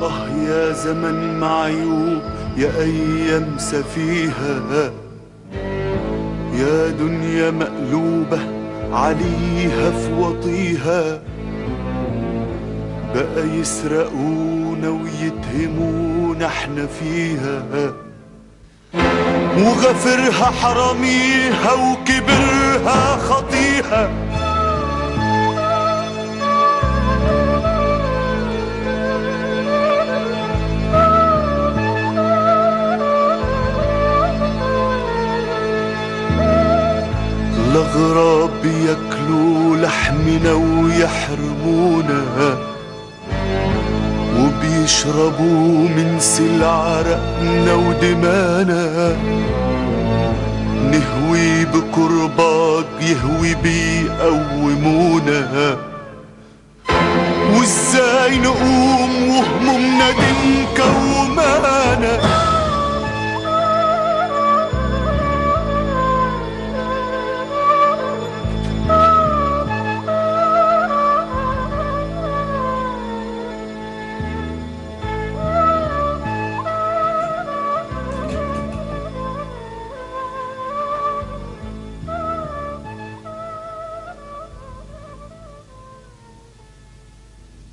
آه يا زمن معيوب يا أيام سفيهة يا دنيا مقلوبة عليها في وطيها بقى يسرقونا ويتهمونا احنا فيها وغفرها حراميها وكبرها خطيها الأغراب بياكلوا لحمنا ويحرمونا وبيشربوا من سل عرقنا ودمانا نهوي بكرباج يهوي بيقومونا وازاي نقوم